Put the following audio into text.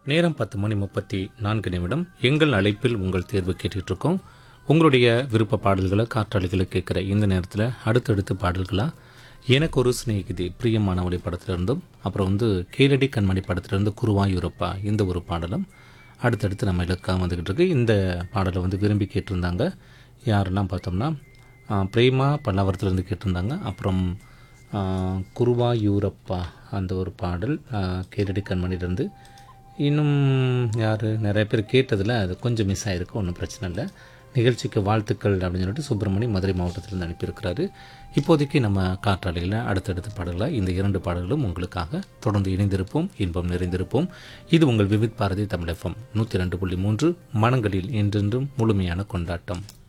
நேரம் பத்து மணி முப்பத்தி நான்கு நிமிடம் எங்கள் அழைப்பில் உங்கள் தேர்வு கேட்டுட்டு இருக்கோம் உங்களுடைய விருப்ப பாடல்களை காற்றாளிகளை கேட்குற இந்த நேரத்தில் அடுத்தடுத்து பாடல்களா எனக்கு ஒரு சிநேகிதி பிரியமானவளை படத்திலிருந்தும் அப்புறம் வந்து கேளடி கண்மணி படத்திலிருந்து குருவாயூரப்பா இந்த ஒரு பாடலும் அடுத்தடுத்து நம்ம இலக்காக வந்துக்கிட்டு இருக்கு இந்த பாடலை வந்து விரும்பி கேட்டிருந்தாங்க யாரெல்லாம் பார்த்தோம்னா ஆ, பிரேமா பல்லாவரத்துலேருந்து கேட்டிருந்தாங்க அப்புறம் ஆ, குருவாயூரப்பா அந்த ஒரு பாடல் ஆ, கேரடி கண்மணிலேருந்து இன்னும் யார் நிறைய பேர் கேட்டதில் அது கொஞ்சம் மிஸ் ஆகிருக்கு ஒன்றும் பிரச்சனை இல்லை நிகழ்ச்சிக்கு வாழ்த்துக்கள் அப்படின்னு சொல்லிட்டு சுப்பிரமணி மதுரை மாவட்டத்திலிருந்து அனுப்பியிருக்கிறாரு இப்போதைக்கு நம்ம காற்றாலையில் அடுத்தடுத்த பாடல்களாக இந்த இரண்டு பாடல்களும் உங்களுக்காக தொடர்ந்து இணைந்திருப்போம் இன்பம் நிறைந்திருப்போம் இது உங்கள் விவித் பாரதி தமிழ் எஃப்எம் நூற்றி ரெண்டு புள்ளி மூன்று மனங்களில் என்றென்றும் முழுமையான கொண்டாட்டம்